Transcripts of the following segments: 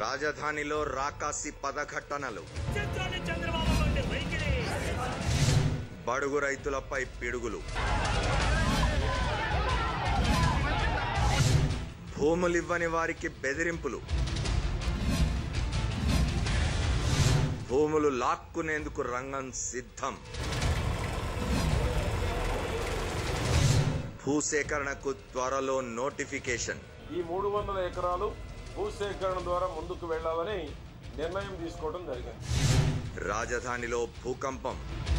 రాజధానిలో రాకాసి పదఘట్టనలు చిత్రాన్ని చంద్రబాబు వంటి వైఖరి బడుగు రైతులపై పిడుగులు భూములివ్వని వారికి బెదిరింపులు భూములు లాక్కునేందుకు రంగం సిద్ధం భూసేకరణకు త్వరలో నోటిఫికేషన్ ఈ మూడు వందల ఎకరాలు భూసేకరణ ద్వారా ముందుకు వెళ్లాలని నిర్ణయం తీసుకోవడం జరిగింది రాజధానిలో భూకంపం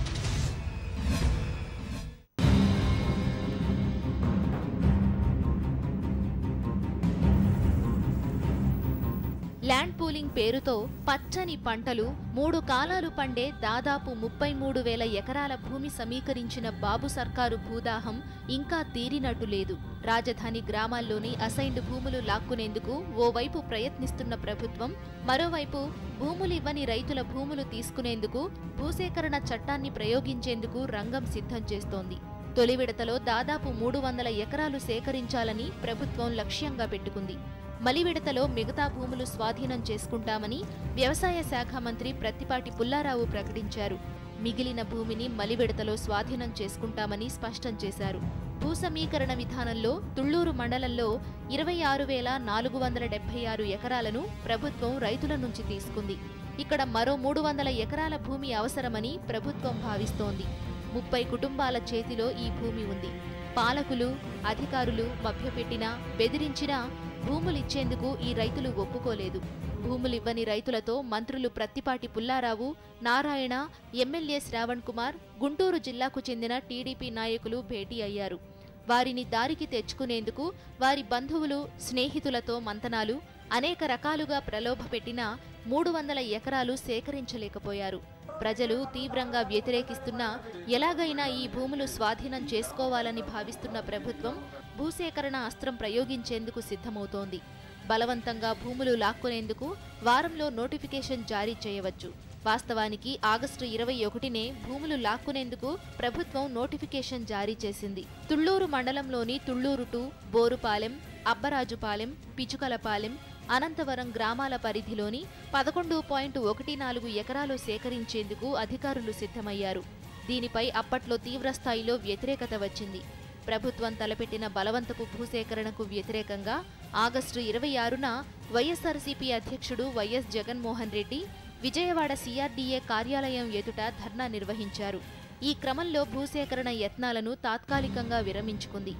ల్యాండ్ పూలింగ్ పేరుతో పచ్చని పంటలు మూడు కాలాలు పండే దాదాపు ముప్పై మూడు వేల ఎకరాల భూమి సమీకరించిన బాబు సర్కారు భూదాహం ఇంకా తీరినట్టు లేదు రాజధాని గ్రామాల్లోని అసైన్డ్ భూములు లాక్కునేందుకు ఓవైపు ప్రయత్నిస్తున్న ప్రభుత్వం మరోవైపు భూములివ్వని రైతుల భూములు తీసుకునేందుకు భూసేకరణ చట్టాన్ని ప్రయోగించేందుకు రంగం సిద్ధం చేస్తోంది తొలి విడతలో దాదాపు మూడు వందల ఎకరాలు సేకరించాలని ప్రభుత్వం లక్ష్యంగా పెట్టుకుంది మలి విడతలో మిగతా భూములు స్వాధీనం చేసుకుంటామని వ్యవసాయ శాఖ మంత్రి ప్రత్తిపాటి పుల్లారావు ప్రకటించారు మిగిలిన భూమిని మలి విడతలో స్వాధీనం చేసుకుంటామని స్పష్టం చేశారు భూ సమీకరణ విధానంలో తుళ్లూరు మండలంలో ఇరవై ఆరు వేల నాలుగు వందల డెబ్బై ఆరు ఎకరాలను ప్రభుత్వం రైతుల నుంచి తీసుకుంది ఇక్కడ మరో మూడు వందల ఎకరాల భూమి అవసరమని ప్రభుత్వం భావిస్తోంది ముప్పై కుటుంబాల చేతిలో ఈ భూమి ఉంది పాలకులు అధికారులు మభ్యపెట్టినా బెదిరించినా భూములిచ్చేందుకు ఈ రైతులు ఒప్పుకోలేదు భూములివ్వని రైతులతో మంత్రులు ప్రత్తిపాటి పుల్లారావు నారాయణ ఎమ్మెల్యే శ్రావణ్ కుమార్ గుంటూరు జిల్లాకు చెందిన టీడీపీ నాయకులు భేటీ అయ్యారు వారిని దారికి తెచ్చుకునేందుకు వారి బంధువులు స్నేహితులతో మంతనాలు అనేక రకాలుగా ప్రలోభపెట్టినా మూడు వందల ఎకరాలు సేకరించలేకపోయారు ప్రజలు తీవ్రంగా వ్యతిరేకిస్తున్నా ఎలాగైనా ఈ భూములు స్వాధీనం చేసుకోవాలని భావిస్తున్న ప్రభుత్వం భూసేకరణ అస్త్రం ప్రయోగించేందుకు సిద్ధమవుతోంది బలవంతంగా భూములు లాక్కునేందుకు వారంలో నోటిఫికేషన్ జారీ చేయవచ్చు వాస్తవానికి ఆగస్టు ఇరవై ఒకటినే భూములు లాక్కునేందుకు ప్రభుత్వం నోటిఫికేషన్ జారీ చేసింది తుళ్లూరు మండలంలోని తుళ్లూరు టు బోరుపాలెం అబ్బరాజుపాలెం పిచుకలపాలెం అనంతవరం గ్రామాల పరిధిలోని పదకొండు పాయింట్ ఒకటి నాలుగు ఎకరాలు సేకరించేందుకు అధికారులు సిద్ధమయ్యారు దీనిపై అప్పట్లో తీవ్రస్థాయిలో వ్యతిరేకత వచ్చింది ప్రభుత్వం తలపెట్టిన బలవంతపు భూసేకరణకు వ్యతిరేకంగా ఆగస్టు ఇరవై ఆరున వైఎస్ఆర్సీపీ అధ్యక్షుడు వైఎస్ జగన్మోహన్ రెడ్డి విజయవాడ సీఆర్డీఏ కార్యాలయం ఎదుట ధర్నా నిర్వహించారు ఈ క్రమంలో భూసేకరణ యత్నాలను తాత్కాలికంగా విరమించుకుంది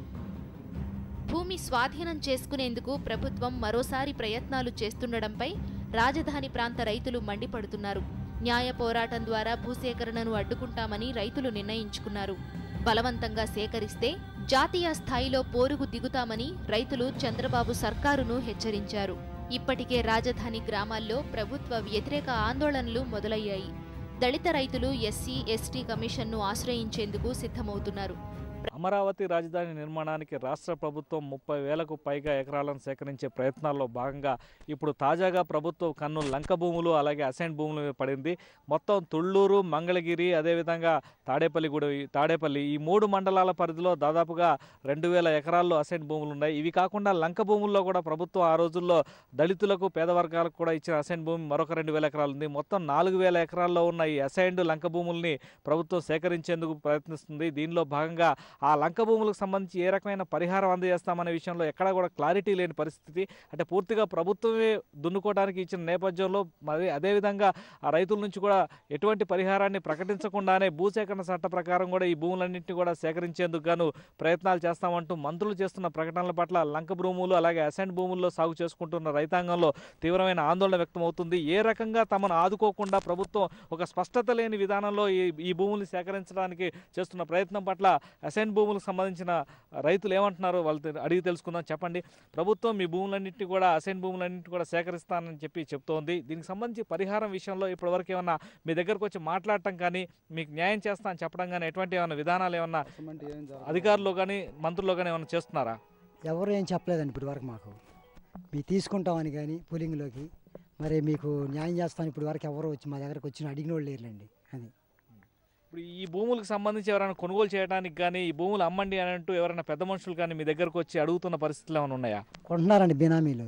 భూమి స్వాధీనం చేసుకునేందుకు ప్రభుత్వం మరోసారి ప్రయత్నాలు చేస్తుండడంపై రాజధాని ప్రాంత రైతులు మండిపడుతున్నారు న్యాయ పోరాటం ద్వారా భూసేకరణను అడ్డుకుంటామని రైతులు నిర్ణయించుకున్నారు బలవంతంగా సేకరిస్తే జాతీయ స్థాయిలో పోరుకు దిగుతామని రైతులు చంద్రబాబు సర్కారును హెచ్చరించారు ఇప్పటికే రాజధాని గ్రామాల్లో ప్రభుత్వ వ్యతిరేక ఆందోళనలు మొదలయ్యాయి దళిత రైతులు ఎస్సీ ఎస్టీ కమిషన్ను ఆశ్రయించేందుకు సిద్ధమవుతున్నారు అమరావతి రాజధాని నిర్మాణానికి రాష్ట్ర ప్రభుత్వం ముప్పై వేలకు పైగా ఎకరాలను సేకరించే ప్రయత్నాల్లో భాగంగా ఇప్పుడు తాజాగా ప్రభుత్వం కన్ను లంక భూములు అలాగే అసైన్ భూముల మీద పడింది మొత్తం తుళ్ళూరు మంగళగిరి అదేవిధంగా తాడేపల్లిగూడ తాడేపల్లి ఈ మూడు మండలాల పరిధిలో దాదాపుగా రెండు వేల ఎకరాల్లో అసైన్ భూములు ఉన్నాయి ఇవి కాకుండా లంక భూముల్లో కూడా ప్రభుత్వం ఆ రోజుల్లో దళితులకు పేద వర్గాలకు కూడా ఇచ్చిన అసైన్ భూమి మరొక రెండు వేల ఎకరాలు ఉంది మొత్తం నాలుగు వేల ఎకరాల్లో ఉన్న ఈ అసైన్డ్ లంక భూముల్ని ప్రభుత్వం సేకరించేందుకు ప్రయత్నిస్తుంది దీనిలో భాగంగా ఆ లంక భూములకు సంబంధించి ఏ రకమైన పరిహారం అందజేస్తామనే విషయంలో ఎక్కడా కూడా క్లారిటీ లేని పరిస్థితి అంటే పూర్తిగా ప్రభుత్వమే దున్నుకోవడానికి ఇచ్చిన నేపథ్యంలో మరి అదేవిధంగా ఆ రైతుల నుంచి కూడా ఎటువంటి పరిహారాన్ని ప్రకటించకుండానే భూసేకరణ చట్ట ప్రకారం కూడా ఈ భూములన్నింటినీ కూడా సేకరించేందుకు గాను ప్రయత్నాలు చేస్తామంటూ మంత్రులు చేస్తున్న ప్రకటనల పట్ల లంక భూములు అలాగే అసెంట్ భూముల్లో సాగు చేసుకుంటున్న రైతాంగంలో తీవ్రమైన ఆందోళన వ్యక్తమవుతుంది ఏ రకంగా తమను ఆదుకోకుండా ప్రభుత్వం ఒక స్పష్టత లేని విధానంలో ఈ ఈ భూముల్ని సేకరించడానికి చేస్తున్న ప్రయత్నం పట్ల అసైన్ భూములకు సంబంధించిన రైతులు ఏమంటున్నారో వాళ్ళు తె- అడిగి తెలుసుకుందాం చెప్పండి ప్రభుత్వం మీ భూములన్నింటినీ కూడా అసైన్ భూములన్నింటినీ కూడా సేకరిస్తానని చెప్పి చెప్తోంది దీనికి సంబంధించి పరిహారం విషయంలో ఇప్పటివరకు ఏమన్నా మీ దగ్గరకు వచ్చి మాట్లాడటం కానీ మీకు న్యాయం చేస్తా అని చెప్పడం కానీ ఎటువంటి ఏమైనా విధానాలు ఏమన్నా అధికారులు కానీ మంత్రులు కానీ ఏమైనా చేస్తున్నారా ఎవరు ఏం చెప్పలేదండి ఇప్పటి వరకు మాకు మీరు తీసుకుంటామని కానీ పూలింగ్లోకి మరి మీకు న్యాయం చేస్తాను ఇప్పటి వరకు ఎవరు వచ్చి మా దగ్గరకు వచ్చిన అడిగిన వాళ్ళు లేరులేండి అది ఇప్పుడు ఈ భూములకు సంబంధించి ఎవరైనా కొనుగోలు చేయడానికి కానీ ఈ భూములు అమ్మండి అని అంటూ ఎవరైనా పెద్ద మనుషులు కానీ మీ దగ్గరకు వచ్చి అడుగుతున్న పరిస్థితులు ఏమైనా ఉన్నాయా కొంటున్నారండి బినామీలు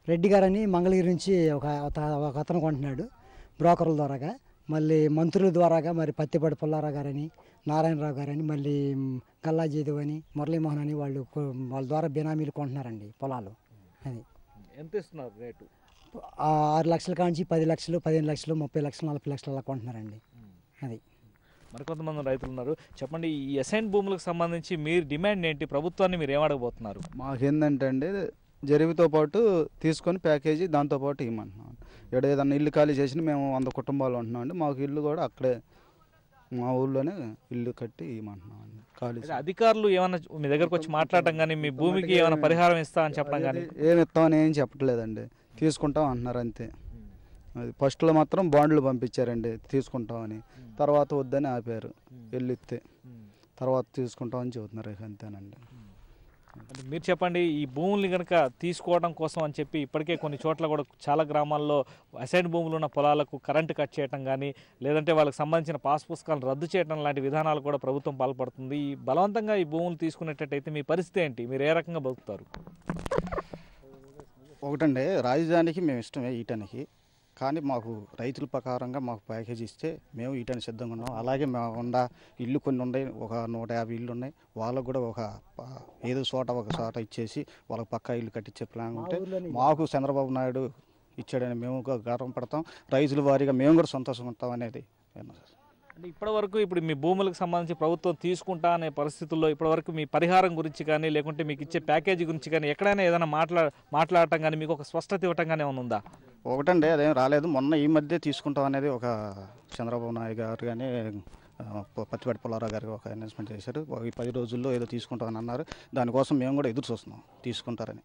రెడ్డి గారని మంగళగిరి నుంచి ఒక ఒక- ఒక అతను కొంటున్నాడు బ్రోకర్ల ద్వారాగా మళ్ళీ మంత్రుల ద్వారాగా మరి పత్తిపాటి పుల్లారావు గారని నారాయణరావు గారని మళ్ళీ మ్, గల్లా జయదేవ్ అని మురళీమోహన్ అని వాళ్ళు కొ- వాళ్ళ ద్వారా బినామీలు కొంటున్నారండి పొలాలు అది ఎంత ఇస్తున్నారు రేటు ఆ ఆరు లక్షల కాంచి పది లక్షలు పదిహేను లక్షలు ముప్పై లక్షలు నలభై లక్షలు అలా కొంటున్నారండి అది మరికొంతమంది రైతులు ఉన్నారు చెప్పండి ఈ అసైన్ భూములకు సంబంధించి మీరు డిమాండ్ ఏంటి ప్రభుత్వాన్ని మీరు ఏమడగబోతున్నారు మాకేందంటే అండి జరివితో పాటు తీసుకొని ప్యాకేజీ దాంతోపాటు ఇవ్వమంటున్నాం ఇక్కడ ఏదన్నా ఇల్లు ఖాళీ చేసిన మేము వంద కుటుంబాలు ఉంటున్నాం అండి మాకు ఇల్లు కూడా అక్కడే మా ఊళ్ళోనే ఇల్లు కట్టి ఇవ్వమంటున్నాం అండి ఖాళీ అయితే అధికారులు ఏమైనా మీ దగ్గరకు వచ్చి మాట్లాడటం కానీ మీ భూమికి ఏమైనా పరిహారం ఇస్తా అని చెప్పడం కానీ అది ఏమి ఇస్తామని ఏం చెప్పట్లేదండి తీసుకుంటాం అంటున్నారు అంతే అది ఫస్ట్లో మాత్రం బాండ్లు పంపించారండి తీసుకుంటామని తర్వాత వద్దని ఆపారు వెళ్ళి ఇస్తే తర్వాత తీసుకుంటామని చెబుతున్నారు ఇక అంతేనండి అంటే మీరు చెప్పండి ఈ భూముల్ని కనుక తీసుకోవడం కోసం అని చెప్పి ఇప్పటికే కొన్ని చోట్ల కూడా చాలా గ్రామాల్లో అసైన్ భూములు ఉన్న పొలాలకు కరెంటు కట్ చేయడం కానీ లేదంటే వాళ్ళకి సంబంధించిన పాస్ పుస్తకాలను రద్దు చేయడం లాంటి విధానాలు కూడా ప్రభుత్వం పాల్పడుతుంది ఈ బలవంతంగా ఈ భూములు తీసుకునేటట్టయితే మీ పరిస్థితి ఏంటి మీరు ఏ రకంగా బతుకుతారు ఒకటండి రాజధానికి మేము ఇష్టమే ఈటానికి కానీ మాకు రైతుల ప్రకారంగా మాకు ప్యాకేజ్ ఇస్తే మేము ఈటానికి సిద్ధంగా ఉన్నాం అలాగే మేము ఉన్న ఇల్లు కొన్ని ఉన్నాయి ఒక నూట యాభై ఇల్లు ఉన్నాయి వాళ్ళకు కూడా ఒక ప- ఏదో చోట ఒక చోట ఇచ్చేసి వాళ్ళకి పక్కా ఇల్లు కట్టించే ప్లాన్ ఉంటే మాకు చంద్రబాబు నాయుడు ఇచ్చాడని మేము కూడా గర్వం పడతాం రైతుల వారీగా మేము కూడా సంతోషంగా ఉంటాం అనేది విన్నాం సార్. అంటే ఇప్పటివరకు ఇప్పుడు మీ భూములకు సంబంధించి ప్రభుత్వం తీసుకుంటా అనే పరిస్థితుల్లో ఇప్పటివరకు మీ పరిహారం గురించి కానీ లేకుంటే మీకు ఇచ్చే ప్యాకేజీ గురించి కానీ ఎక్కడైనా ఏదైనా మాట్లా మాట్లాడటం కానీ మీకు ఒక స్పష్టత ఇవ్వటం కానీ ఏమైనా ఉందా ఒకటండి అదేం రాలేదు మొన్న ఈ మధ్య తీసుకుంటాం అనేది ఒక చంద్రబాబు నాయుడు గారు కానీ ఆ, ప- పత్తిపాటి పుల్లారావు గారికి ఒక అనౌన్స్మెంట్ చేశారు ఒక ఈ పది రోజుల్లో ఏదో తీసుకుంటామని అన్నారు దానికోసం మేము కూడా ఎదురు చూస్తున్నాం తీసుకుంటారని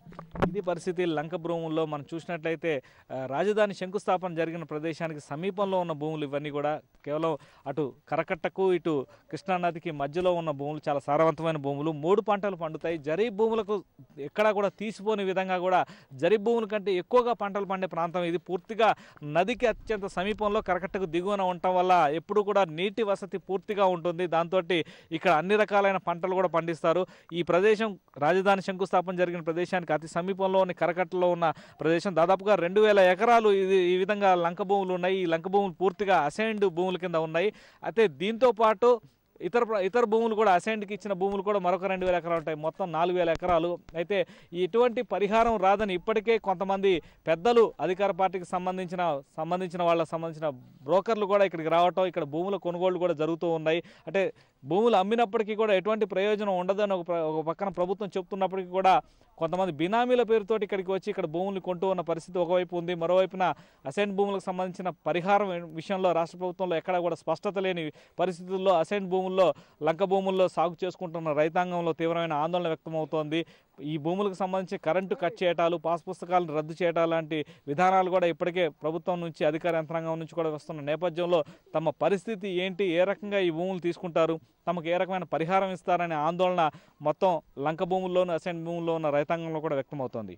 ఇది పరిస్థితి లంక భూముల్లో మనం చూసినట్లయితే ఆ, రాజధాని శంకుస్థాపన జరిగిన ప్రదేశానికి సమీపంలో ఉన్న భూములు ఇవన్నీ కూడా కేవలం అటు కరకట్టకు ఇటు కృష్ణానదికి మధ్యలో ఉన్న భూములు చాలా సారవంతమైన భూములు మూడు పంటలు పండుతాయి జరీబ్ భూములకు ఎక్కడా కూడా తీసిపోని విధంగా కూడా జరీబ్ భూముల కంటే ఎక్కువగా పంటలు పండే ప్రాంతం ఇది పూర్తిగా నదికి అత్యంత సమీపంలో కరకట్టకు దిగువన ఉండటం వల్ల ఎప్పుడు కూడా నీటి వసతి పూర్తిగా ఉంటుంది దాంతో ఇక్కడ అన్ని రకాలైన పంటలు కూడా పండిస్తారు ఈ ప్రదేశం రాజధాని శంకుస్థాపన జరిగిన ప్రదేశానికి అతి సమీపంలోని కరకట్టలో ఉన్న ప్రదేశం దాదాపుగా రెండు వేల ఎకరాలు ఇది ఈ విధంగా లంక భూములు ఉన్నాయి ఈ లంక భూములు పూర్తిగా అసైన్డ్ భూముల కింద ఉన్నాయి అయితే దీంతో పాటు ఇతర ప్ర- ఇతర భూములు కూడా అసైన్డ్కి ఇచ్చిన భూములు కూడా మరొక రెండు వేల ఎకరాలు ఉంటాయి మొత్తం నాలుగు వేల ఎకరాలు అయితే ఇటువంటి పరిహారం రాదని ఇప్పటికే కొంతమంది పెద్దలు అధికార పార్టీకి సంబంధించిన సంబంధించిన వాళ్ళకి సంబంధించిన బ్రోకర్లు కూడా ఇక్కడికి రావటం ఇక్కడ భూముల కొనుగోళ్లు కూడా జరుగుతూ ఉన్నాయి అంటే భూములు అమ్మినప్పటికీ కూడా ఎటువంటి ప్రయోజనం ఉండదని ఒక ప్ర- ఒక పక్కన ప్రభుత్వం చెప్తున్నప్పటికీ కూడా కొంతమంది బినామీల పేరుతోటి ఇక్కడికి వచ్చి ఇక్కడ భూములు కొంటూ ఉన్న పరిస్థితి ఒకవైపు ఉంది మరోవైపున అసైన్ భూములకు సంబంధించిన పరిహారం విషయంలో రాష్ట్ర ప్రభుత్వంలో ఎక్కడ కూడా స్పష్టత లేని పరిస్థితుల్లో అసైన్ భూముల్లో లంక భూముల్లో సాగు చేసుకుంటున్న రైతాంగంలో తీవ్రమైన ఆందోళన వ్యక్తమవుతోంది ఈ భూములకు సంబంధించి కరెంటు కట్ చేయటాలు పాస్ పుస్తకాలను రద్దు చేయటాలు లాంటి విధానాలు కూడా ఇప్పటికే ప్రభుత్వం నుంచి అధికార యంత్రాంగం నుంచి కూడా వస్తున్న నేపథ్యంలో తమ పరిస్థితి ఏంటి ఏ రకంగా ఈ భూములు తీసుకుంటారు తమకు ఏ రకమైన పరిహారం ఇస్తారనే ఆందోళన మొత్తం లంక భూముల్లోను అసైన్ భూముల్లో ఉన్న రైతాంగంలో కూడా వ్యక్తమవుతోంది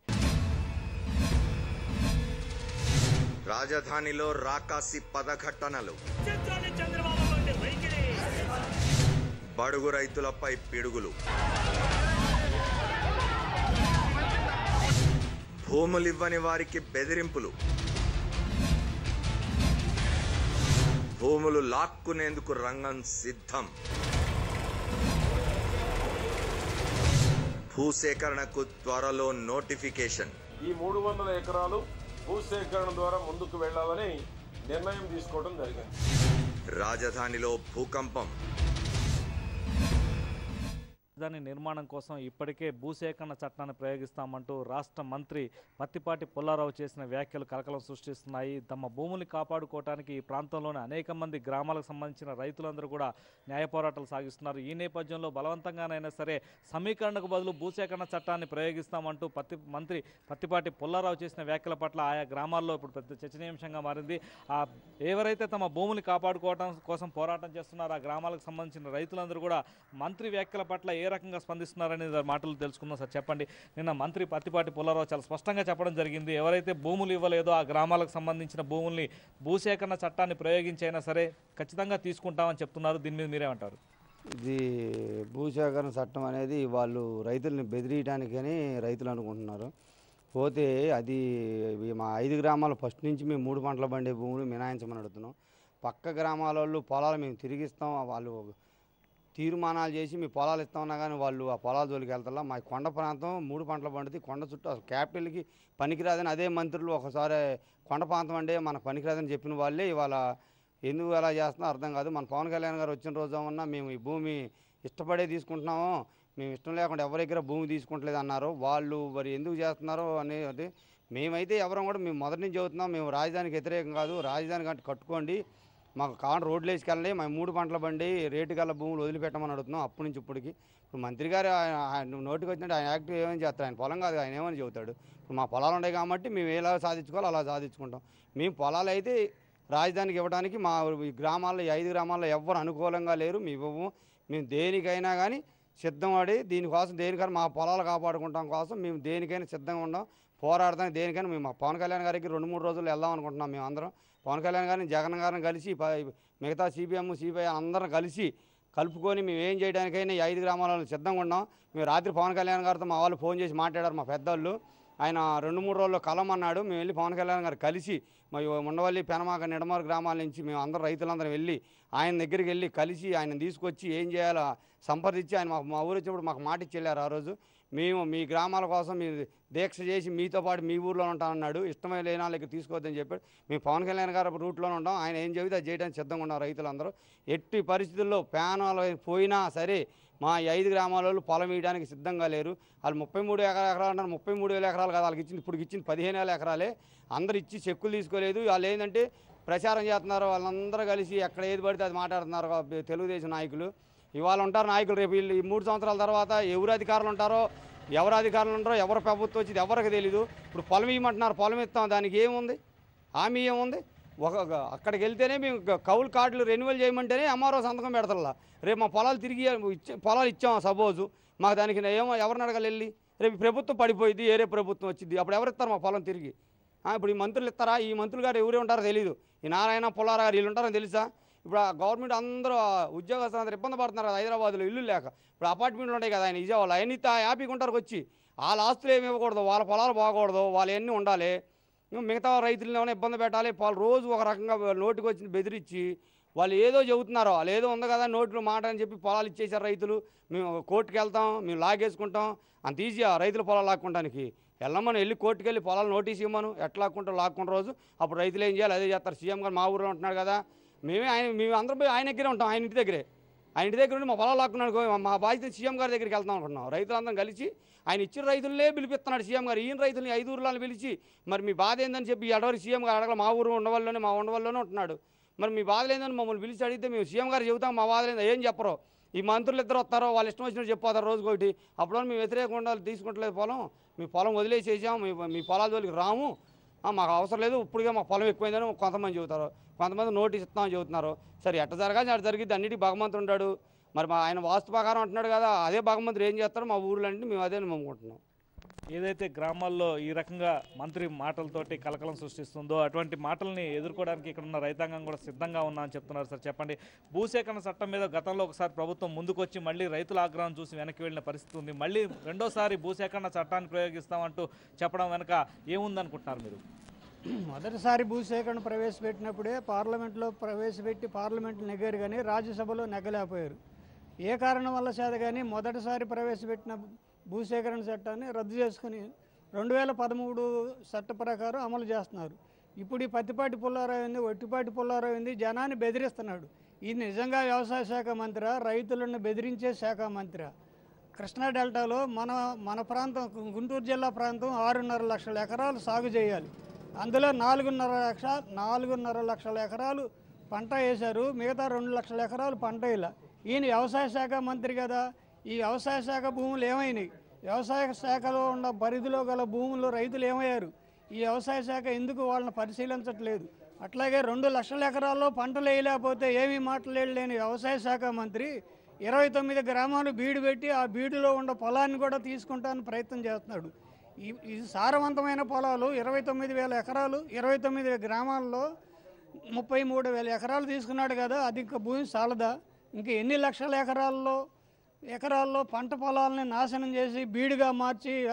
రాజధానిలో రాకాసి పదఘట్టనలు చెంచాలి చంద్రబాబు వంటి వైఖరి బడుగు రైతులపై పిడుగులు భూములివ్వని వారికి బెదిరింపులు భూములు లాక్కునేందుకు రంగం సిద్ధం భూసేకరణకు త్వరలో నోటిఫికేషన్ ఈ మూడు వందల ఎకరాలు భూసేకరణ ద్వారా ముందుకు వెళ్ళాలని నిర్ణయం తీసుకోవడం జరిగింది రాజధానిలో భూకంపం రాజధాని నిర్మాణం కోసం ఇప్పటికే భూసేకరణ చట్టాన్ని ప్రయోగిస్తామంటూ రాష్ట్ర మంత్రి పత్తిపాటి పుల్లారావు చేసిన వ్యాఖ్యలు కలకలం సృష్టిస్తున్నాయి తమ భూముల్ని కాపాడుకోవడానికి ఈ ప్రాంతంలోని అనేక మంది గ్రామాలకు సంబంధించిన రైతులందరూ కూడా న్యాయ పోరాటాలు సాగిస్తున్నారు ఈ నేపథ్యంలో బలవంతంగానైనా సరే సమీకరణకు బదులు భూసేకరణ చట్టాన్ని ప్రయోగిస్తామంటూ పత్తి మంత్రి పత్తిపాటి పుల్లారావు చేసిన వ్యాఖ్యల పట్ల ఆయా గ్రామాల్లో ఇప్పుడు పెద్ద చర్చనీయాంశంగా మారింది ఆ ఎవరైతే తమ భూములు కాపాడుకోవడం కోసం పోరాటం చేస్తున్నారో ఆ గ్రామాలకు సంబంధించిన రైతులందరూ కూడా మంత్రి వ్యాఖ్యల పట్ల ఏ రకంగా స్పందిస్తున్నారనే దాని మాటలు తెలుసుకుందాం సార్ చెప్పండి నిన్న మంత్రి పత్తిపాటి పుల్లారావు చాలా స్పష్టంగా చెప్పడం జరిగింది ఎవరైతే భూములు ఇవ్వలేదో ఆ గ్రామాలకు సంబంధించిన భూముల్ని భూసేకరణ చట్టాన్ని ప్రయోగించైనా సరే ఖచ్చితంగా తీసుకుంటామని చెప్తున్నారు దీని మీద మీరేమంటారు ఇది భూసేకరణ చట్టం అనేది వాళ్ళు రైతుల్ని బెదిరియటానికని రైతులు అనుకుంటున్నారు పోతే అది ఇవి మా ఐదు గ్రామాలు ఫస్ట్ నుంచి మేము మూడు పంటల బండి భూములు మినాయించమని అడుగుతున్నాం పక్క గ్రామాల వాళ్ళు పొలాలు మేము తిరిగిస్తాం వాళ్ళు తీర్మానాలు చేసి మీ పొలాలు ఇస్తామన్నా కానీ వాళ్ళు ఆ పొలాల జోలికి వెళ్తారా మా కొండ ప్రాంతం మూడు పంటల పండుది కొండ చుట్టూ అసలు క్యాపిటల్కి పనికిరాదని అదే మంత్రులు ఒకసారి కొండ ప్రాంతం అంటే మనకు పనికిరాదని చెప్పిన వాళ్ళే ఇవాళ ఎందుకు అలా చేస్తున్నా అర్థం కాదు మన పవన్ కళ్యాణ్ గారు వచ్చిన రోజు ఏమన్నా మేము ఈ భూమి ఇష్టపడే తీసుకుంటున్నాము మేము ఇష్టం లేకుండా ఎవరి దగ్గర భూమి తీసుకుంటలేదు అన్నారు వాళ్ళు మరి ఎందుకు చేస్తున్నారో అనేది మేమైతే ఎవరం కూడా మేము మొదటి నుంచి చెబుతున్నాం మేము రాజధానికి వ్యతిరేకం కాదు రాజధాని కంటే కట్టుకోండి మాకు కావాలి రోడ్లు వేసుకెళ్ళండి మా మూడు పంటల బండి రేటు గల భూములు వదిలిపెట్టమని అడుగుతున్నాం అప్పటి నుంచి ఇప్పటికి ఇప్పుడు మంత్రి గారు ఆయన- ఆయన నోటికి వచ్చినట్టు ఆయన యాక్టివ్ ఏమని చేస్తారు ఆయన పొలం కాదు ఆయన ఏమని చెబుతాడు ఇప్పుడు మా పొలాలు ఉన్నాయి కాబట్టి మేము ఎలా సాధించుకోవాలో అలా సాధించుకుంటాం మేము పొలాలు అయితే రాజధానికి ఇవ్వడానికి మా ఈ గ్రామాల్లో ఈ ఐదు గ్రామాల్లో ఎవ్వరు అనుకూలంగా లేరు మేము ఇవ్వము మేము దేనికైనా కానీ సిద్ధపడి దీనికోసం దేనికైనా మా పొలాలు కాపాడుకుంటాం కోసం మేము దేనికైనా సిద్ధంగా ఉన్నాం పోరాడడానికి దేనికైనా మేము మా పవన్ కళ్యాణ్ గారికి రెండు మూడు రోజులు వెళ్దాం అనుకుంటున్నాం మేము అందరం పవన్ కళ్యాణ్ గారిని జగన్ గారిని కలిసి ప- మిగతా సిపిఎం సిపిఐ అందరం కలిసి కలుపుకొని మేము ఏం చేయడానికైనా ఈ ఐదు గ్రామాలలో సిద్ధంగా ఉన్నాం మేము రాత్రి పవన్ కళ్యాణ్ గారితో మా వాళ్ళు ఫోన్ చేసి మాట్లాడారు మా పెద్దోళ్ళు ఆయన రెండు మూడు రోజుల్లో కలమన్నాడు మేము వెళ్ళి పవన్ కళ్యాణ్ గారు కలిసి మా ఉండవల్లి పెనమాక నిడమరు గ్రామాల నుంచి మేము అందరం రైతులందరం వెళ్ళి ఆయన దగ్గరికి వెళ్ళి కలిసి ఆయన తీసుకొచ్చి ఏం చేయాలో సంప్రదించి ఆయన మాకు మా ఊరు వచ్చినప్పుడు మాకు మాట ఇచ్చి వెళ్ళారు ఆ రోజు మేము మీ గ్రామాల కోసం మీరు దీక్ష చేసి మీతో పాటు మీ ఊర్లో ఉంటామన్నాడు ఇష్టమైన లేని వాళ్ళకి తీసుకోవద్దని చెప్పాడు మేము పవన్ కళ్యాణ్ గారు రూట్లోనే ఉంటాం ఆయన ఏం చెబితే అది చేయడానికి సిద్ధంగా ఉన్నారు రైతులందరూ ఎట్టి పరిస్థితుల్లో ప్యానాలు పోయినా సరే మా ఈ ఐదు గ్రామాల వాళ్ళు పొలం వేయడానికి సిద్ధంగా లేరు వాళ్ళు ముప్పై మూడు ఎకరా ఎకరాలు అంటారు ముప్పై మూడు వేల ఎకరాలు కదా వాళ్ళకి ఇచ్చింది ఇప్పుడు ఇచ్చింది పదిహేను వేల ఎకరాలే అందరు ఇచ్చి చెక్కులు తీసుకోలేదు వాళ్ళు ఏంటంటే ప్రచారం చేస్తున్నారు వాళ్ళందరూ కలిసి ఎక్కడ ఏది పడితే అది మాట్లాడుతున్నారు తెలుగుదేశం నాయకులు ఇవాళ ఉంటారు నాయకులు రేపు వీళ్ళు ఈ మూడు సంవత్సరాల తర్వాత ఎవరు అధికారులు ఉంటారో ఎవరు అధికారులు ఉంటారో ఎవరు ప్రభుత్వం వచ్చింది ఎవరికి తెలీదు ఇప్పుడు పొలం ఇవ్వమంటున్నారు పొలం ఇస్తాం దానికి ఏముంది హామీ ఏముంది ఒక ఒక- అక్కడికి వెళ్తేనే మేము గ- కౌలు కార్డులు రెన్యువల్ చేయమంటేనే ఎంఆర్ఓ సంతకం పెడతారా రేపు మా పొలాలు తిరిగి ఇచ్చే పొలాలు ఇచ్చాం సపోజు మాకు దానికి ఏమో ఎవరిని అడగాలి వెళ్ళి రేపు ఈ ప్రభుత్వం పడిపోయింది ఏరే ప్రభుత్వం వచ్చింది అప్పుడు ఎవరు ఇస్తారు మా పొలం తిరిగి ఆ, ఇప్పుడు ఈ మంత్రులు ఇస్తారా ఈ మంత్రులు గారు ఎవరే ఉంటారో తెలియదు ఈ నారాయణ పుల్లారా గారు వీళ్ళు ఉంటారో తెలుసా ఇప్పుడు ఆ గవర్నమెంట్ అందరూ ఆ ఉద్యోగస్తులు అందరూ ఇబ్బంది పడుతున్నారు కదా హైదరాబాద్లో ఇల్లు లేక ఇప్పుడు అపార్ట్మెంట్లు ఉంటాయి కదా ఆయన విజయవాడలో అవన్నీ హ్యాపీగా ఉంటారు వచ్చి వాళ్ళ ఆస్తులు ఏమి ఇవ్వకూడదు వాళ్ళ పొలాలు బాగకూడదు వాళ్ళు ఎన్ని ఉండాలి ఇంకా మిగతా రైతులను ఏమైనా ఇబ్బంది పెట్టాలి వాళ్ళు రోజు ఒక రకంగా నోటికి వచ్చి బెదిరించి వాళ్ళు ఏదో చెబుతున్నారు వాళ్ళు ఏదో ఉంది కదా నోట్లో మాట అని చెప్పి పొలాలు ఇచ్చేసారు రైతులు మేము కోర్టుకి వెళ్తాం మేము లాగేసుకుంటాం అంత ఈజీ ఆ రైతుల పొలాలు లాక్కుంటానికి వెళ్ళమని వెళ్ళి కోర్టుకి వెళ్ళి పొలాలు నోటీస్ ఇవ్వమను ఎట్లా లాక్కుంటాం లాక్కున్న రోజు అప్పుడు రైతులు ఏం చేయాలి అదే చేస్తారు సీఎం గారు మా ఊరిలో ఉంటున్నాడు కదా మేమే ఆయన మేము అందరం పోయి ఆయన దగ్గరే ఉంటాం ఆయన ఇంటి దగ్గరే ఆయన ఇంటి దగ్గర ఉండి మా పొలాలు లాక్కున్నాడు మా బాధ్యత సీఎం గారి దగ్గరికి వెళ్తాం అనుకుంటున్నాం రైతులందరం కలిసి ఆయన ఇచ్చిన రైతులనే పిలిపిస్తున్నాడు సీఎం గారు ఈయన రైతుల్ని ఐదు ఊర్లను పిలిచి మరి మీ బాధ ఏందని చెప్పి ఎడవరి సీఎం గారు అడగల మా ఊరు ఉండవల్లోనే మా ఉండవల్లోనే ఉంటున్నాడు మరి మీ బాధ లేదని మమ్మల్ని పిలిచి అడిగితే మేము సీఎం గారు చెబుతాం మా బాధ లేదు ఏం చెప్పరు ఈ మంత్రులు ఇద్దరు వస్తారో వాళ్ళు ఇష్టం వచ్చినట్టు చెప్పిపోతారు రోజుకొకటి అప్పుడు మేము వ్యతిరేకంగా ఉండాలి తీసుకుంటలేదు పొలం మీ పొలం వదిలేసేసాం మీ మీ పొలాల జోలికి రాము ఆ, మాకు అవసరం లేదు ఇప్పుడుగా మా పొలం ఎక్కువైందని కొంతమంది చెబుతారు కొంతమంది నోటీస్ ఇస్తామని చెబుతున్నారు సరే ఎట్ట జరగాలి అటు జరిగింది అన్నిటికీ భగవంతుడు ఉంటాడు మరి మా ఆయన వాస్తు ప్రకారం అంటున్నాడు కదా అదే భగవంతుడు ఏం చేస్తారో మా ఊర్లో అంటే మేము అదే నమ్ముకుంటున్నాం ఏదైతే గ్రామాల్లో ఈ రకంగా మంత్రి మాటలతోటి కలకలం సృష్టిస్తుందో అటువంటి మాటల్ని ఎదుర్కోవడానికి ఇక్కడ ఉన్న రైతాంగం కూడా సిద్ధంగా ఉన్నా అని చెప్తున్నారు సార్ చెప్పండి భూసేకరణ చట్టం మీద గతంలో ఒకసారి ప్రభుత్వం ముందుకొచ్చి మళ్ళీ రైతుల ఆగ్రహం చూసి వెనక్కి వెళ్ళిన పరిస్థితి ఉంది మళ్ళీ రెండోసారి భూసేకరణ చట్టాన్ని ప్రయోగిస్తామంటూ చెప్పడం వెనక ఏముందనుకుంటున్నారు మీరు మొదటిసారి భూసేకరణ ప్రవేశపెట్టినప్పుడే పార్లమెంట్లో ప్రవేశపెట్టి పార్లమెంట్లో నెగ్గారు కానీ రాజ్యసభలో నెగ్గలేకపోయారు ఏ కారణం వల్ల చేత కానీ మొదటిసారి ప్రవేశపెట్టిన భూసేకరణ చట్టాన్ని రద్దు చేసుకుని రెండు వేల పదమూడు చట్ట ప్రకారం అమలు చేస్తున్నారు ఇప్పుడు ఈ పత్తిపాటి పుల్లారావు ఉంది ఒట్టిపాటి పుల్లారావు ఉంది జనాన్ని బెదిరిస్తున్నాడు ఇది నిజంగా వ్యవసాయ శాఖ మంత్రి రైతులను బెదిరించే శాఖ మంత్రి కృష్ణా డెల్టాలో మన మన ప్రాంతం గుంటూరు జిల్లా ప్రాంతం ఆరున్నర లక్షల ఎకరాలు సాగు చేయాలి అందులో నాలుగున్నర లక్ష నాలుగున్నర లక్షల ఎకరాలు పంట వేశారు మిగతా రెండు లక్షల ఎకరాలు పంట ఇలా ఈయన వ్యవసాయ శాఖ మంత్రి కదా ఈ వ్యవసాయ శాఖ భూములు ఏమైనాయి వ్యవసాయ శాఖలో ఉన్న పరిధిలో గల భూములు రైతులు ఏమయ్యారు ఈ వ్యవసాయ శాఖ ఎందుకు వాళ్ళని పరిశీలించట్లేదు అట్లాగే రెండు లక్షల ఎకరాల్లో పంటలు వేయలేకపోతే ఏమీ మాట్లాడలేని వ్యవసాయ శాఖ మంత్రి ఇరవై తొమ్మిది గ్రామాలు బీడు పెట్టి ఆ బీడులో ఉన్న పొలాన్ని కూడా తీసుకుంటానికి ప్రయత్నం చేస్తున్నాడు ఈ ఇది సారవంతమైన పొలాలు ఇరవై తొమ్మిది వేల ఎకరాలు ఇరవై తొమ్మిది గ్రామాల్లో ముప్పై మూడు వేల ఎకరాలు తీసుకున్నాడు కదా అది ఇంకా భూమి చాలదా ఇంకా ఎన్ని లక్షల ఎకరాల్లో ఎకరాల్లో పంట పొలాలని నాశనం చేసి బీడుగా మార్చి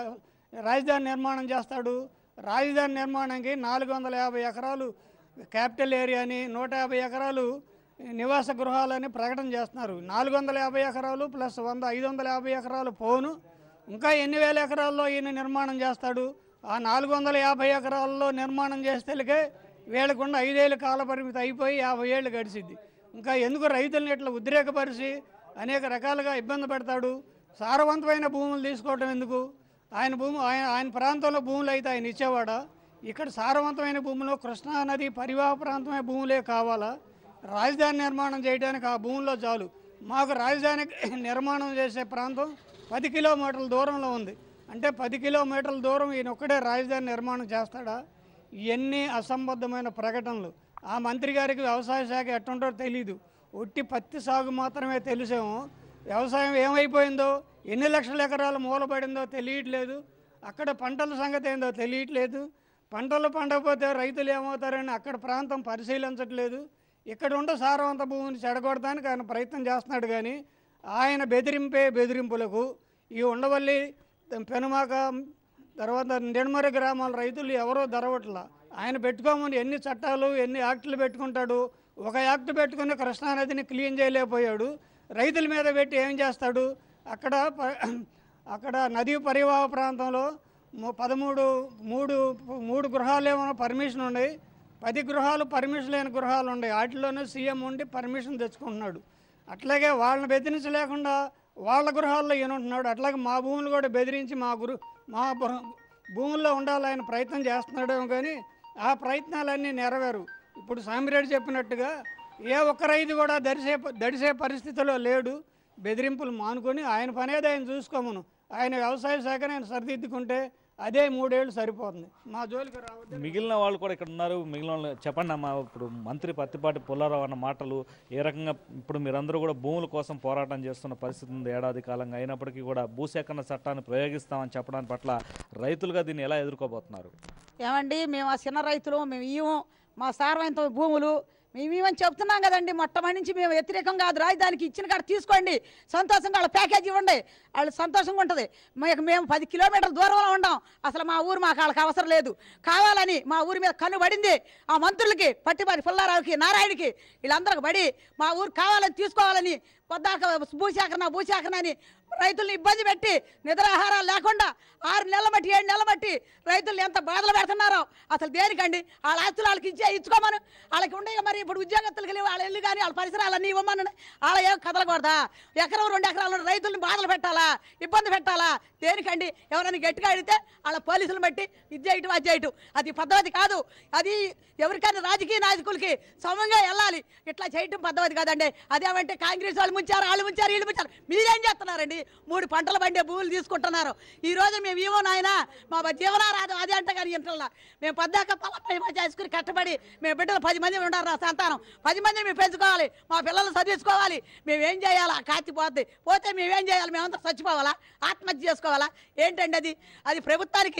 రాజధాని నిర్మాణం చేస్తాడు రాజధాని నిర్మాణానికి నాలుగు వందల యాభై ఎకరాలు క్యాపిటల్ ఏరియాని నూట యాభై ఎకరాలు నివాస గృహాలని ప్రకటన చేస్తున్నారు నాలుగు వందల యాభై ఎకరాలు ప్లస్ వంద ఐదు వందల యాభై ఎకరాలు పోను ఇంకా ఎన్ని వేల ఎకరాల్లో ఈయన నిర్మాణం చేస్తాడు ఆ నాలుగు వందల యాభై ఎకరాల్లో నిర్మాణం చేస్తేలకే వీళ్ళకుండా ఐదేళ్ళ కాల పరిమితి అయిపోయి యాభై ఏళ్ళు గడిచిద్ది ఇంకా ఎందుకు రైతుల్ని ఇట్లా ఉద్రేకపరిచి అనేక రకాలుగా ఇబ్బంది పెడతాడు సారవంతమైన భూములు తీసుకోవటం ఎందుకు ఆయన భూమి ఆయన ఆయన ప్రాంతంలో భూములు అయితే ఆయన ఇచ్చేవాడా ఇక్కడ సారవంతమైన భూములు కృష్ణా నది పరివాహ ప్రాంతమైన భూములే కావాలా రాజధాని నిర్మాణం చేయడానికి ఆ భూముల్లో చాలు మాకు రాజధాని నిర్మాణం చేసే ప్రాంతం పది కిలోమీటర్ల దూరంలో ఉంది అంటే పది కిలోమీటర్ల దూరం ఈయన ఒక్కడే రాజధాని నిర్మాణం చేస్తాడా ఇవన్నీ అసంబద్ధమైన ప్రకటనలు ఆ మంత్రి గారికి వ్యవసాయ శాఖ ఎట్టుంటో తెలియదు ఒట్టి పత్తి సాగు మాత్రమే తెలుసేమో వ్యవసాయం ఏమైపోయిందో ఎన్ని లక్షల ఎకరాలు మూలపడిందో తెలియట్లేదు అక్కడ పంటల సంగతి ఏందో తెలియట్లేదు పంటలు పండకపోతే రైతులు ఏమవుతారని అక్కడ ప్రాంతం పరిశీలించట్లేదు ఇక్కడ ఉండే సారవంత భూమిని చెడగొడటానికి ఆయన ప్రయత్నం చేస్తున్నాడు కానీ ఆయన బెదిరింపే బెదిరింపులకు ఈ ఉండవల్లి పెనుమాక తర్వాత నిడమరి గ్రామాల రైతులు ఎవరో దరవట్ల ఆయన పెట్టుకోమని ఎన్ని చట్టాలు ఎన్ని యాక్టులు పెట్టుకుంటాడు ఒక యాక్ట్ పెట్టుకుని కృష్ణానదిని క్లీన్ చేయలేకపోయాడు రైతుల మీద పెట్టి ఏం చేస్తాడు అక్కడ ప- అక్కడ నదీ పరివాహ ప్రాంతంలో ము- పదమూడు మూడు మూడు గృహాలు ఏమైనా పర్మిషన్ ఉన్నాయి పది గృహాలు పర్మిషన్ లేని గృహాలు ఉన్నాయి వాటిలోనే సీఎం ఉండి పర్మిషన్ తెచ్చుకుంటున్నాడు అట్లాగే వాళ్ళని బెదిరించలేకుండా వాళ్ళ గృహాల్లో ఈయన ఉంటున్నాడు అట్లాగే మా భూములు కూడా బెదిరించి మా గురు మా భూ- భూముల్లో ఉండాలని ప్రయత్నం చేస్తున్నాడేమో కానీ ఆ ప్రయత్నాలన్నీ నెరవేరు ఇప్పుడు సామిరెడ్డి చెప్పినట్టుగా ఏ ఒక్క రైతు కూడా దడిసే దడిసే పరిస్థితిలో లేడు బెదిరింపులు మానుకొని ఆయన పనేది ఆయన చూసుకోమను ఆయన వ్యవసాయ శాఖను ఆయన సరిదిద్దుకుంటే అదే మూడేళ్ళు సరిపోతుంది మా జోలికి రావద్దు మిగిలిన వాళ్ళు కూడా ఇక్కడ ఉన్నారు మిగిలిన వాళ్ళు చెప్పండి అమ్మా ఇప్పుడు మంత్రి పత్తిపాటి పుల్లారావు అన్న మాటలు ఏ రకంగా ఇప్పుడు మీరందరూ కూడా భూముల కోసం పోరాటం చేస్తున్న పరిస్థితి ఉంది ఏడాది కాలంగా అయినప్పటికీ కూడా భూసేకరణ చట్టాన్ని ప్రయోగిస్తామని చెప్పడానికి పట్ల రైతులుగా దీన్ని ఎలా ఎదుర్కోబోతున్నారు ఏమండి మేము ఆ చిన్న రైతులు మేము ఇవ్వం మా సారవంత భూములు మేము ఇవని చెప్తున్నాం కదండి మొట్టమొదటి నుంచి మేము వ్యతిరేకం కాదు రాజధానికి ఇచ్చిన కాడ తీసుకోండి సంతోషంగా వాళ్ళ ప్యాకేజ్ ఇవ్వండి వాళ్ళు సంతోషంగా ఉంటుంది మీకు మేము పది కిలోమీటర్ల దూరంలో ఉండాం అసలు మా ఊరు మాకు వాళ్ళకి అవసరం లేదు కావాలని మా ఊరి మీద కన్ను పడింది ఆ మంత్రులకి పట్టిపాటి పుల్లారావుకి నారాయణకి వీళ్ళందరికి పడి మా ఊరు కావాలని తీసుకోవాలని పొద్దాక భూసేకరణ భూసేకరణ అని రైతుల్ని ఇబ్బంది పెట్టి నిద్రాహారాలు లేకుండా ఆరు నెలల బట్టి ఏడు నెలల బట్టి రైతులు ఎంత బాధలు పెడుతున్నారో అసలు దేనికండి వాళ్ళ ఆస్తులు వాళ్ళకి ఇచ్చే ఇచ్చుకోమను వాళ్ళకి ఉండే మరి ఇప్పుడు ఉద్యోగస్తులకి లేవు వాళ్ళ ఇల్లు కానీ వాళ్ళ పరిసరాలన్నీ ఇవ్వమని వాళ్ళ ఏం కదలకూడదా ఎకరం రెండు ఎకరాలు ఉన్న రైతుల్ని బాధలు పెట్టాలా ఇబ్బంది పెట్టాలా దేనికండి ఎవరైనా గట్టిగా అడిగితే వాళ్ళ పోలీసులు బట్టి ఇది చేయటం అది చేయటం అది పద్ధతి కాదు అది ఎవరికైనా రాజకీయ నాయకులకి సమంగా వెళ్ళాలి ఇట్లా చేయటం పద్ధతి కాదండి అదేమంటే కాంగ్రెస్ వాళ్ళు ముంచారు వాళ్ళు ముంచారు వీళ్ళు ముంచారు మీరేం చేస్తున్నారండి మూడు పంటలు పండే భూములు తీసుకుంటున్నారు ఈ రోజు మేము ఏమో నాయన మా జీవనారాధం అదే అంటే కానీ ఇంటల్లా మేము పద్దాక పొలం చేసుకుని కష్టపడి మేము బిడ్డలు పది మంది ఉన్నారు నా సంతానం పది మందిని మేము పెంచుకోవాలి మా పిల్లలు చదివించుకోవాలి మేము ఏం చేయాలా కాతి పోతే పోతే మేమేం చేయాలి మేమంతా చచ్చిపోవాలా ఆత్మహత్య చేసుకోవాలా ఏంటండి అది అది ప్రభుత్వానికి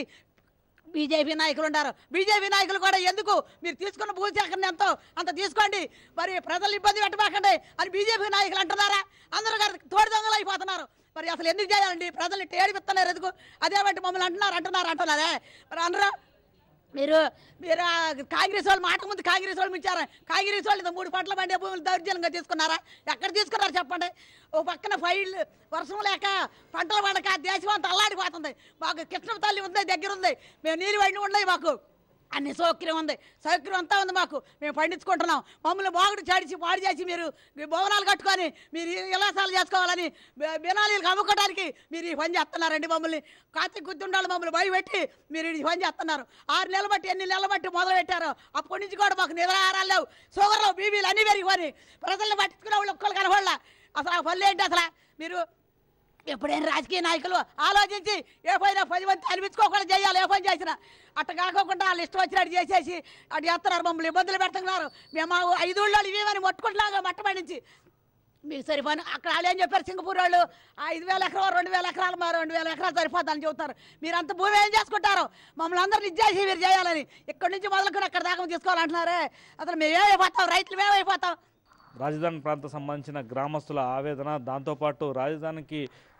బీజేపీ నాయకులు ఉన్నారు బీజేపీ నాయకులు కూడా ఎందుకు మీరు తీసుకున్న భూసేకరణ ఎంతో అంత తీసుకోండి మరి ప్రజలు ఇబ్బంది పెట్టబాకండి అని బీజేపీ నాయకులు అంటున్నారా అందరూ గారు తోడు దొంగలు అయిపోతున్నారు మరి అసలు ఎందుకు చేయాలండి ప్రజల్ని ఏడిపిస్తున్నారు ఎందుకు అదేమంటే మమ్మల్ని అంటున్నారు అంటున్నారు అంటున్నారే మరి అందరూ మీరు మీరు ఆ కాంగ్రెస్ వాళ్ళు మాట ముందు కాంగ్రెస్ వాళ్ళు ఇచ్చారు కాంగ్రెస్ వాళ్ళు ఇంత మూడు పంటల పండే భూములు దౌర్జన్యంగా తీసుకున్నారా ఎక్కడ తీసుకున్నారు చెప్పండి ఓ పక్కన ఫైల్ వర్షం లేక పంటలు పడక దేశం అంతా అల్లాడిపోతుంది మాకు కృష్ణ తల్లి ఉంది దగ్గర ఉంది మేము నీళ్ళు పడిన ఉన్నాయి మాకు అన్ని సౌకర్యం ఉంది సౌకర్యం అంతా ఉంది మాకు మేము పండించుకుంటున్నాం మమ్మల్ని బాగుడు చాడిచి పాడు చేసి మీరు మీ భవనాలు కట్టుకొని మీరు ఇలాసాలు చేసుకోవాలని బి- బినాలీలకు అమ్ముకోవడానికి మీరు ఈ పని చేస్తున్నారండి మమ్మల్ని కాతి గుర్తుండాలి మమ్మల్ని భయపెట్టి మీరు ఈ పని చేస్తున్నారు ఆరు నెలలు బట్టి ఎన్ని నెలలు బట్టి మొదలు పెట్టారు అప్పటి నుంచి కూడా మాకు నిద్రాహారాలు లేవు షుగర్లు బీబీలు అన్నీ పెరిగిపోయి ప్రజల్ని పట్టించుకునే వాళ్ళు ఒక్కరు కనపడలా అసలు ఆ పనులు ఏంటి అసలు మీరు ఎప్పుడైనా రాజకీయ నాయకులు ఆలోచించి ఏ పైన పది మంది అనిపించుకోకుండా చేయాలి ఏ పని చేసినా అట్ట కాకోకుండా వాళ్ళు ఇష్టం వచ్చినట్టు చేసేసి అటు చేస్తున్నారు మమ్మల్ని ఇబ్బందులు పెడుతున్నారు మేము ఆ ఐదు ఊళ్ళో ఇవేమని మొట్టుకుంటున్నాగా మట్టపడించి మీకు సరిపోను అక్కడ వాళ్ళు ఏం చెప్పారు సింగపూర్ వాళ్ళు ఆ ఐదు వేల ఎకరాలు రెండు వేల ఎకరాలు మా రెండు వేల ఎకరాలు సరిపోతుందని చెబుతారు మీరు అంత భూమి ఏం చేసుకుంటారు మమ్మల్ని అందరిని ఇచ్చేసి మీరు చేయాలని ఇక్కడి నుంచి మొదలుకొని అక్కడ దాకా తీసుకోవాలంటున్నారే అసలు మేము ఏమైపోతాం రైతులు మేమైపోతాం రాజధాని ప్రాంతం సంబంధించిన గ్రామస్తుల ఆవేదన దాంతోపాటు రాజధానికి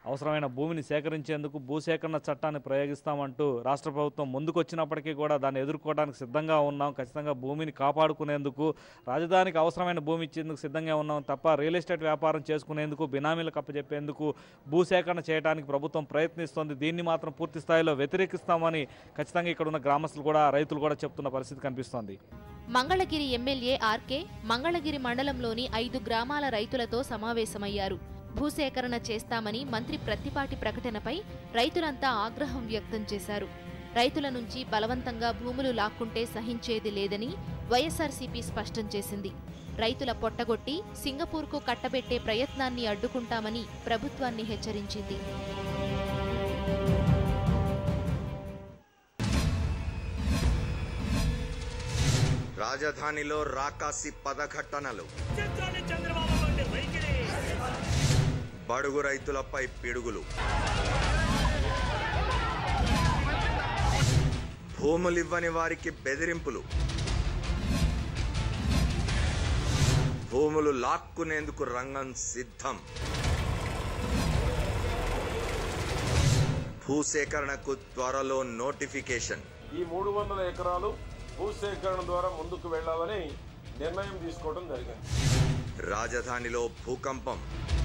అవసరమైన భూమిని సేకరించేందుకు భూసేకరణ చట్టాన్ని ప్రయోగిస్తామంటూ రాష్ట్ర ప్రభుత్వం ముందుకొచ్చినప్పటికీ కూడా దాన్ని ఎదుర్కోవడానికి సిద్ధంగా ఉన్నాం ఖచ్చితంగా భూమిని కాపాడుకునేందుకు రాజధానికి అవసరమైన భూమి ఇచ్చేందుకు సిద్ధంగా ఉన్నాం తప్ప రియల్ ఎస్టేట్ వ్యాపారం చేసుకునేందుకు బినామీలకు అప్పచెప్పేందుకు భూసేకరణ చేయడానికి ప్రభుత్వం ప్రయత్నిస్తోంది దీన్ని మాత్రం పూర్తి స్థాయిలో వ్యతిరేకిస్తామని ఖచ్చితంగా ఇక్కడ ఉన్న గ్రామస్తులు కూడా రైతులు కూడా చెప్తున్న పరిస్థితి కనిపిస్తోంది మంగళగిరి ఎమ్మెల్యే ఆర్కే మంగళగిరి మండలంలోని ఐదు గ్రామాల రైతులతో సమావేశమయ్యారు భూసేకరణ చేస్తామని మంత్రి ప్రత్తిపాటి ప్రకటనపై రైతులంతా ఆగ్రహం వ్యక్తం చేశారు రైతుల నుంచి బలవంతంగా భూములు లాక్కుంటే సహించేది లేదని వైఎస్ఆర్సీపీ స్పష్టం చేసింది రైతుల పొట్టగొట్టి సింగపూర్కు కట్టబెట్టే ప్రయత్నాన్ని అడ్డుకుంటామని ప్రభుత్వాన్ని హెచ్చరించింది రాజధానిలో రాకాసి పదఘట్టనలు చిత్రాన్ని చంద్రబాబు వంటి వైఖరి బడుగు రైతులపై పిడుగులు భూములివ్వని వారికి బెదిరింపులు భూములు లాక్కునేందుకు రంగం సిద్ధం భూసేకరణకు త్వరలో నోటిఫికేషన్ ఈ మూడు వందల ఎకరాలు భూసేకరణ ద్వారా ముందుకు వెళ్ళాలని నిర్ణయం తీసుకోవడం జరిగింది రాజధానిలో భూకంపం